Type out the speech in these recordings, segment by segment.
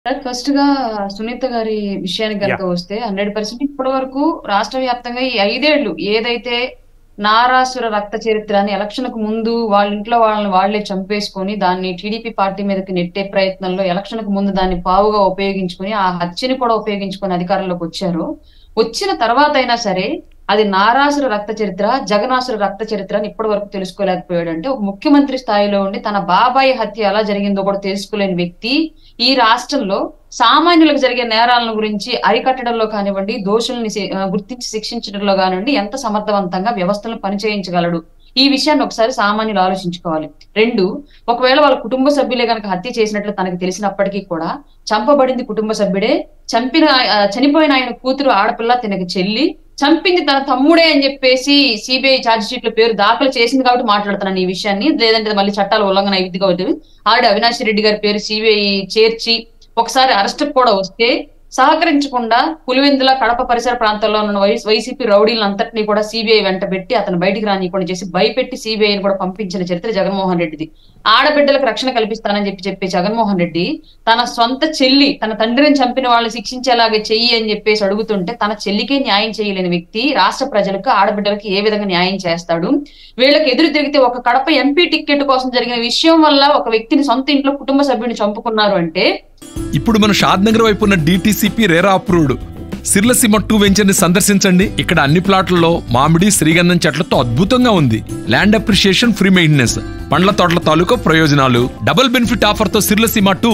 Sir first గా సునీత గారి విషయానికి యా కనుక వస్తే హండ్రెడ్ పర్సెంట్ ఇప్పటి వరకు రాష్ట్ర వ్యాప్తంగా ఈ ఐదేళ్లు ఏదైతే నారాసుర రక్త చరిత్ర అని ఎలక్షన్ కు ముందు వాళ్ళ ఇంట్లో వాళ్ళని వాళ్ళే చంపేసుకొని దాన్ని టీడీపీ పార్టీ మీదకి నెట్టే ప్రయత్నంలో ఎలక్షన్ కు ముందు దాన్ని పావుగా ఉపయోగించుకొని ఆ హత్యని కూడా ఉపయోగించుకొని అధికారంలోకి వచ్చారు వచ్చిన తర్వాత అయినా సరే అది నారాసుర రక్త చరిత్ర జగనాసుర రక్త చరిత్ర అని ఇప్పటి వరకు తెలుసుకోలేకపోయాడు అంటే ఒక ముఖ్యమంత్రి స్థాయిలో ఉండి తన బాబాయ్ హత్య ఎలా జరిగిందో కూడా తెలుసుకోలేని వ్యక్తి ఈ రాష్ట్రంలో సామాన్యులకు జరిగే నేరాలను గురించి అరికట్టడంలో కానివ్వండి దోషుల్ని శి- ఆ, గుర్తించి శిక్షించడంలో కానివ్వండి ఎంత సమర్థవంతంగా వ్యవస్థలను పనిచేయించగలడు ఈ విషయాన్ని ఒకసారి సామాన్యులు ఆలోచించుకోవాలి రెండు ఒకవేళ వాళ్ళ కుటుంబ సభ్యులే కనుక హత్య చేసినట్లు తనకు తెలిసినప్పటికీ కూడా చంపబడింది కుటుంబ సభ్యుడే చంపిన ఆ, చనిపోయిన ఆయన కూతురు ఆడపిల్ల తనకి చెల్లి చంపింది తన తమ్ముడే అని చెప్పేసి సిబిఐ ఛార్జ్ షీట్ లో పేరు దాఖలు చేసింది కాబట్టి మాట్లాడుతున్నాను ఈ విషయాన్ని లేదంటే మళ్ళీ చట్టాల ఉల్లంఘన అయింది కాబట్టి ఆవిడ అవినాష్ రెడ్డి గారి పేరు సిబిఐ చేర్చి ఒకసారి అరెస్ట్ కూడా వస్తే సహకరించకుండా పులివెందుల కడప పరిసర ప్రాంతాల్లో ఉన్న వై- వైసీపీ రౌడీలను అంతటినీ కూడా సిబిఐ వెంట పెట్టి అతను బయటికి రానియకుండా చేసి భయపెట్టి సిబిఐని కూడా పంపించిన చరిత్ర జగన్మోహన్ రెడ్డిది ఆడబిడ్డలకు రక్షణ కల్పిస్తానని చెప్పి చెప్పి జగన్మోహన్ రెడ్డి తన సొంత చెల్లి తన తండ్రిని చంపిన వాళ్ళని శిక్షించేలాగా చెయ్యి అని చెప్పేసి అడుగుతుంటే తన చెల్లికే న్యాయం చేయలేని వ్యక్తి రాష్ట్ర ప్రజలకు ఆడబిడ్డలకు ఏ విధంగా న్యాయం చేస్తాడు వీళ్ళకి ఎదురు తిరిగితే ఒక కడప ఎంపీ టికెట్ కోసం జరిగిన విషయం వల్ల ఒక వ్యక్తిని సొంత ఇంట్లో కుటుంబ సభ్యుని చంపుకున్నారు అంటే ఇప్పుడు మన షాద్ నగర్ వైపు ఉన్న డిటిసిపి రేరా అప్రూవ్డ్ సిర్లసీమ టూ వెంచర్ ని సందర్శించండి ఇక్కడ అన్ని ప్లాట్లలో మామిడి శ్రీగంధం చెట్లతో అద్భుతంగా ఉంది ల్యాండ్ అప్రిషియేషన్ ఫ్రీ మెయింటెనెన్స్ పండ్ల తోటల తాలూకా ప్రయోజనాలు డబుల్ బెనిఫిట్ ఆఫర్ తో సిర్లసీమ టూ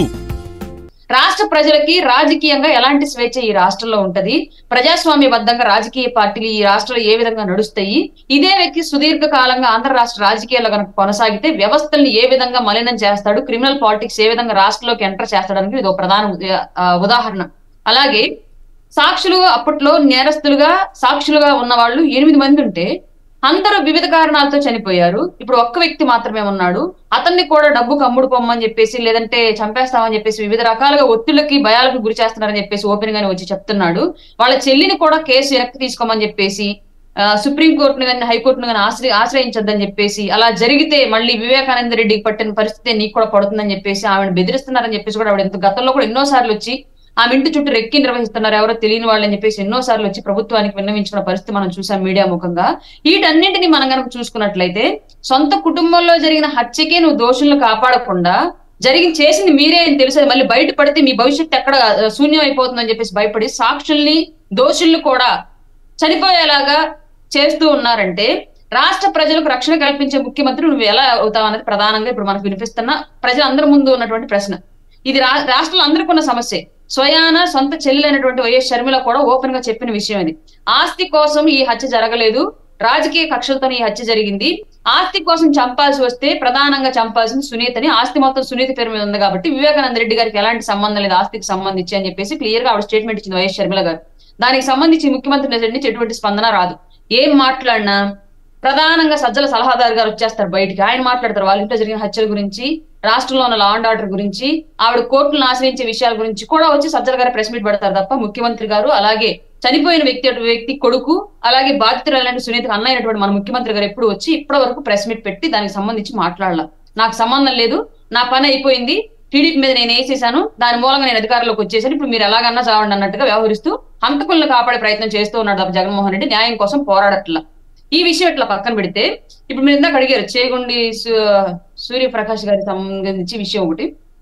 రాష్ట్ర ప్రజలకి రాజకీయంగా ఎలాంటి స్వేచ్ఛ ఈ రాష్ట్రంలో ఉంటది ప్రజాస్వామ్యబద్ధంగా రాజకీయ పార్టీలు ఈ రాష్ట్రంలో ఏ విధంగా నడుస్తాయి ఇదే వ్యక్తి సుదీర్ఘ కాలంగా ఆంధ్ర రాష్ట్ర రాజకీయాల్లో కనుక కొనసాగితే వ్యవస్థల్ని ఏ విధంగా మలినం చేస్తాడు క్రిమినల్ పాలిటిక్స్ ఏ విధంగా రాష్ట్రంలోకి ఎంటర్ చేస్తాడని ఇది ఒక ప్రధాన ఉద- ఆ, ఉదాహరణ అలాగే సాక్షులు అప్పట్లో నేరస్తులుగా సాక్షులుగా ఉన్న వాళ్ళు ఎనిమిది మంది ఉంటే అందరూ వివిధ కారణాలతో చనిపోయారు ఇప్పుడు ఒక్క వ్యక్తి మాత్రమే ఉన్నాడు అతన్ని కూడా డబ్బుకు అమ్ముడు పొమ్మని చెప్పేసి లేదంటే చంపేస్తామని చెప్పేసి వివిధ రకాలుగా ఒత్తిళ్లకి భయాలకు గురి చేస్తున్నారని చెప్పేసి ఓపెన్ గానే వచ్చి చెప్తున్నాడు వాళ్ళ చెల్లిని కూడా కేసు వెనక్కి తీసుకోమని చెప్పేసి ఆ, సుప్రీం కోర్టును కానీ హైకోర్టును కానీ ఆశ్రయ ఆశ్రయించొద్దని చెప్పేసి అలా జరిగితే మళ్ళీ వివేకానంద రెడ్డికి పట్టిన పరిస్థితి నీకు కూడా పడుతుందని చెప్పేసి ఆవిడ బెదిరిస్తున్నారని చెప్పేసి కూడా ఆవిడ ఎంత గతంలో కూడా ఎన్నో సార్లు వచ్చి ఆమె ఇంటి చుట్టూ రెక్కి నిర్వహిస్తున్నారు ఎవరో తెలియని వాళ్ళని చెప్పేసి ఎన్నో సార్లు వచ్చి ప్రభుత్వానికి విన్నవించుకున్న పరిస్థితి మనం చూసాం మీడియా ముఖంగా వీటన్నింటినీ మనం కనుక చూసుకున్నట్లయితే సొంత కుటుంబంలో జరిగిన హత్యకే నువ్వు దోషులను కాపాడకుండా జరిగి చేసింది మీరే అని తెలుసు అది మళ్ళీ బయట పడితే మీ భవిష్యత్తు ఎక్కడ ఆ, శూన్యం అయిపోతుందని చెప్పేసి భయపడి సాక్షుల్ని దోషుల్ని కూడా చనిపోయేలాగా చేస్తూ ఉన్నారంటే రాష్ట్ర ప్రజలకు రక్షణ కల్పించే ముఖ్యమంత్రి నువ్వు ఎలా అవుతావు అనేది ప్రధానంగా ఇప్పుడు మనకు వినిపిస్తున్న ప్రజలందరి ముందు ఉన్నటువంటి ప్రశ్న ఇది రా రాష్ట్రంలో అందరికీ ఉన్న సమస్య స్వయాన సొంత చెల్లెలైనటువంటి వైఎస్ షర్మిల కూడా ఓపెన్ గా చెప్పిన విషయం ఇది ఆస్తి కోసం ఈ హత్య జరగలేదు రాజకీయ కక్షలతో ఈ హత్య జరిగింది ఆస్తి కోసం చంపాల్సి వస్తే ప్రధానంగా చంపాల్సింది సునీతని ఆస్తి మొత్తం సునీత పేరు మీద ఉంది కాబట్టి వివేకానంద రెడ్డి గారికి ఎలాంటి సంబంధం లేదు ఆస్తికి సంబంధించి అని చెప్పేసి క్లియర్ గా ఆవిడ స్టేట్మెంట్ ఇచ్చింది వైఎస్ షర్మిల గారు దానికి సంబంధించి ముఖ్యమంత్రి దగ్గర నుంచి ఎటువంటి స్పందన రాదు ఏం మాట్లాడినా ప్రధానంగా సజ్జల సలహాదారు గారు వచ్చేస్తారు బయటికి ఆయన మాట్లాడతారు వాళ్ళ ఇంట్లో జరిగిన హత్యల గురించి రాష్ట్రంలో ఉన్న లా అండ్ ఆర్డర్ గురించి ఆవిడ కోర్టులను ఆశ్రయించే విషయాల గురించి కూడా వచ్చి సజ్జల గారు ప్రెస్ మీట్ పెడతారు తప్ప ముఖ్యమంత్రి గారు అలాగే చనిపోయిన వ్యక్తి వ్యక్తి కొడుకు అలాగే బాధితురాలైన సునీతకు అన్నైనటువంటి మన ముఖ్యమంత్రి గారు ఎప్పుడు వచ్చి ఇప్పటి వరకు ప్రెస్ మీట్ పెట్టి దానికి సంబంధించి మాట్లాడాల నాకు సంబంధం లేదు నా పని అయిపోయింది టీడీపీ మీద నేను వేసేసాను దాని మూలంగా నేను అధికారంలోకి వచ్చేసాను ఇప్పుడు మీరు ఎలాగన్నా చావండి అన్నట్టుగా వ్యవహరిస్తూ హంతకులను కాపాడే ప్రయత్నం చేస్తూ ఉన్నాడు తప్ప జగన్మోహన్ రెడ్డి న్యాయం కోసం పోరాడట్లా ఈ విషయం ఇట్లా పక్కన పెడితే ఇప్పుడు మీరు ఇందాక అడిగారు చేగుండి సు- సూర్యప్రకాష్ గారికి సంబంధించి విషయం ఒకటి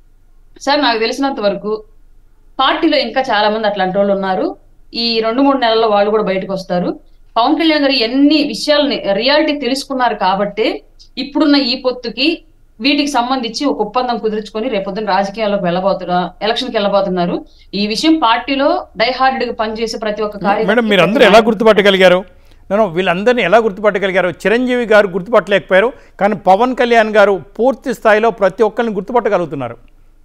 సార్ నాకు తెలిసినంత వరకు పార్టీలో ఇంకా చాలా మంది అట్లాంటి వాళ్ళు ఉన్నారు ఈ రెండు మూడు నెలల్లో వాళ్ళు కూడా బయటకు వస్తారు పవన్ కళ్యాణ్ గారు ఎన్ని విషయాలని రియాలిటీ తెలుసుకున్నారు కాబట్టే ఇప్పుడున్న ఈ పొత్తుకి వీటికి సంబంధించి ఒక ఒప్పందం కుదుర్చుకొని రేపొద్దున రాజకీయాల్లోకి వెళ్ళబోతున్నా ఎలక్షన్ కి వెళ్ళబోతున్నారు ఈ విషయం పార్టీలో డైహార్డ్ గా పనిచేసే ప్రతి ఒక్క కార్యకర్తకి, మేడం మీరు అందరూ ప్రతి ఎలా గుర్తుపట్టగలిగారు నేను వీళ్ళందరినీ ఎలా గుర్తుపట్టగలిగారు చిరంజీవి గారు గుర్తుపట్టలేకపోయారు కానీ పవన్ కళ్యాణ్ గారు పూర్తి స్థాయిలో ప్రతి ఒక్కరిని గుర్తుపట్టగలుగుతున్నారు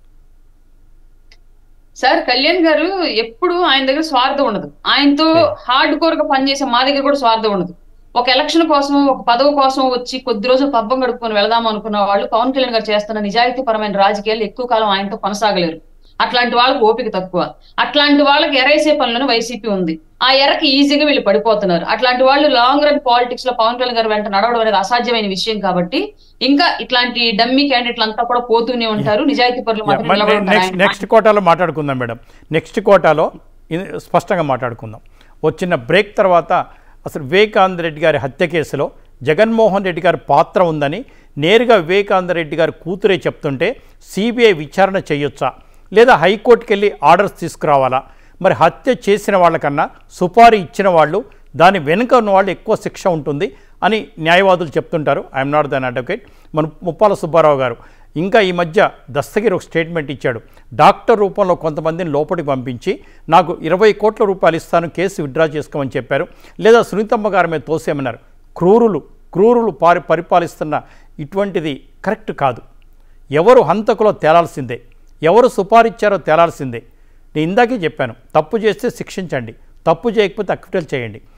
సార్ కళ్యాణ్ గారు ఎప్పుడు ఆయన దగ్గర స్వార్థం ఉండదు ఆయనతో హార్డ్ కోర్ గా పనిచేసే మా దగ్గర కూడా స్వార్థం ఉండదు ఒక ఎలక్షన్ కోసం ఒక పదవి కోసం వచ్చి కొద్ది రోజులు పబ్బం గడుపుకొని వెళదాం అనుకున్న వాళ్ళు పవన్ కళ్యాణ్ గారు చేస్తున్న నిజాయితీ పరమైన రాజకీయాలు ఎక్కువ కాలం ఆయనతో కొనసాగలేరు అట్లాంటి వాళ్ళకి ఓపిక తక్కువ అట్లాంటి వాళ్ళకి ఎరేసే పనులను వైసీపీ ఉంది ఆ ఎర్రకి ఈజీగా వీళ్ళు పడిపోతున్నారు అట్లాంటి వాళ్ళు లాంగ్ రన్ పాలిటిక్స్ లో పవన్ కళ్యాణ్ గారు వెంట నడవడం అనేది అసాధ్యమైన విషయం కాబట్టి ఇంకా ఇట్లాంటి డమ్మీ క్యాండిడేట్లు అంతా కూడా పోతూనే ఉంటారు నిజాయితీ పరులు మాత్రం నిలబడి ఉంటారు. నెక్స్ట్ ఆయన నెక్స్ట్ కోటాలో మాట్లాడుకుందాం మేడం నెక్స్ట్ కోటాలో ఇది స్పష్టంగా మాట్లాడుకుందాం వచ్చిన బ్రేక్ తర్వాత అసలు వివేకానంద రెడ్డి గారి హత్య కేసులో జగన్మోహన్ రెడ్డి గారి పాత్ర ఉందని నేరుగా వివేకానంద రెడ్డి గారి కూతురే చెప్తుంటే సిబిఐ విచారణ చేయొచ్చా లేదా హైకోర్టుకి వెళ్ళి ఆర్డర్స్ తీసుకురావాలా మరి హత్య చేసిన వాళ్ళకన్నా సుపారీ ఇచ్చిన వాళ్ళు దాని వెనుక ఉన్న వాళ్ళు ఎక్కువ శిక్ష ఉంటుంది అని న్యాయవాదులు చెప్తుంటారు ఐఎమ్ నాట్ దన్ అడ్వకేట్ మన ముప్పాల సుబ్బారావు గారు ఇంకా ఈ మధ్య దస్తగిరి ఒక స్టేట్మెంట్ ఇచ్చాడు డాక్టర్ రూపంలో కొంతమందిని లోపలికి పంపించి నాకు ఇరవై కోట్ల రూపాయలు ఇస్తాను కేసు విత్డ్రా చేసుకోమని చెప్పారు లేదా సునీతమ్మ గారి మీద తోసేమన్నారు క్రూరులు క్రూరులు పారి పరిపాలిస్తున్న ఇటువంటిది కరెక్ట్ కాదు ఎవరు హంతకులో తేలాల్సిందే ఎవరు సుపారిచ్చారో తేలాల్సిందే నేను ఇందాకే చెప్పాను తప్పు చేస్తే శిక్షించండి తప్పు చేయకపోతే అక్విటల్ చేయండి